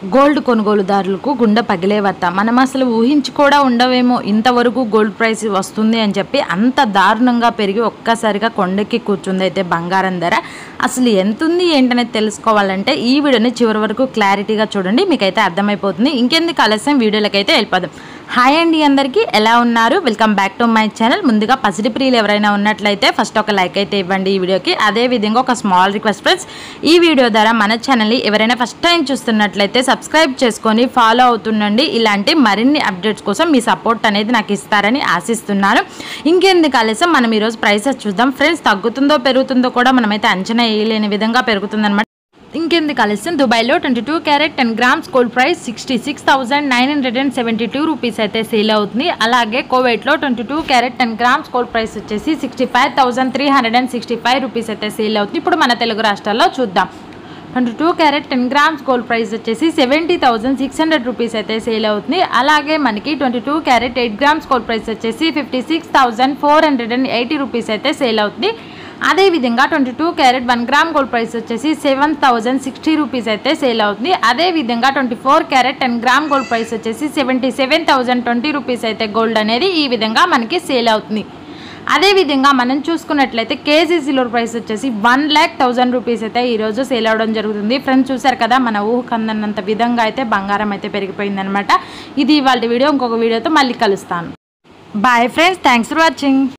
gold కొనుగోలుదారులకు గుండె పగిలే వార్త మనం అసలు ఊహించి కూడా ఉండవేమో ఇంతవరకు గోల్డ్ ప్రైస్ వస్తుంది అని చెప్పి అంత దారుణంగా పెరిగి ఒక్కసారిగా కొండెక్కి కూర్చుంది అయితే బంగారం ధర అసలు ఎంత ఉంది ఏంటనేది తెలుసుకోవాలంటే ఈ వీడియోని చివరి వరకు క్లారిటీగా చూడండి మీకైతే అర్థమైపోతుంది ఇంకెందుకు ఆలస్యం వీడియోలకైతే వెళ్ళిపోదాం హాయ్ అండి అందరికీ ఎలా ఉన్నారు welcome back to my channel ముందుగా పసిడి ప్రియులు ఎవరైనా ఉన్నట్లయితే ఫస్ట్ ఒక లైక్ అయితే ఇవ్వండి ఈ వీడియోకి అదే విధంగా ఒక స్మాల్ రిక్వెస్ట్ ఫ్రెండ్స్ ఈ వీడియో ద్వారా మన ఛానల్ని ఎవరైనా ఫస్ట్ టైం చూస్తున్నట్లయితే సబ్స్క్రైబ్ చేసుకొని ఫాలో అవుతుండండి ఇలాంటి మరిన్ని అప్డేట్స్ కోసం మీ సపోర్ట్ అనేది నాకు ఇస్తారని ఆశిస్తున్నాను ఇంకెందుకు ఆలస్యం మనం ఈరోజు ప్రైసెస్ చూద్దాం ఫ్రెండ్స్ తగ్గుతుందో పెరుగుతుందో కూడా మనమైతే అంచనా వేయలేని విధంగా పెరుగుతుందన్నమాట ఇంకెందుకు ఆలస్యం దుబాయ్లో twenty two carat ten grams gold price sixty six thousand nine hundred and seventy two rupees అయితే సేల్ అవుతుంది అలాగే కోవైట్లో twenty two carat ten grams gold price వచ్చేసి sixty five thousand three hundred and sixty five rupees అయితే sale అవుతుంది ఇప్పుడు మన తెలుగు రాష్ట్రాల్లో చూద్దాం twenty two carat ten grams gold price వచ్చేసి seventy thousand six hundred rupees అయితే సేల్ అవుతుంది అలాగే మనకి twenty two carrot eight grams gold price వచ్చేసి fifty six thousand four hundred and eighty rupees అయితే సేల్ అవుతుంది అదేవిధంగా twenty two carat one gram gold price వచ్చేసి సెవెన్ థౌజండ్ సిక్స్టీ రూపీస్ అయితే సేల్ అవుతుంది అదేవిధంగా twenty four carat ten gram gold price వచ్చేసి seventy seven thousand twenty rupees అయితే gold అనేది ఈ విధంగా మనకి సేల్ అవుతుంది అదేవిధంగా మనం చూసుకున్నట్లయితే కేజీ సిల్వర్ ప్రైస్ వచ్చేసి వన్ ల్యాక్ థౌజండ్ రూపీస్ అయితే ఈరోజు సేల్ అవడం జరుగుతుంది ఫ్రెండ్స్ చూసారు కదా మన ఊహకందన్నంత విధంగా అయితే బంగారం అయితే పెరిగిపోయిందనమాట ఇది ఇవాళ వీడియో ఇంకొక వీడియోతో మళ్ళీ కలుస్తాను bye friends thanks for watching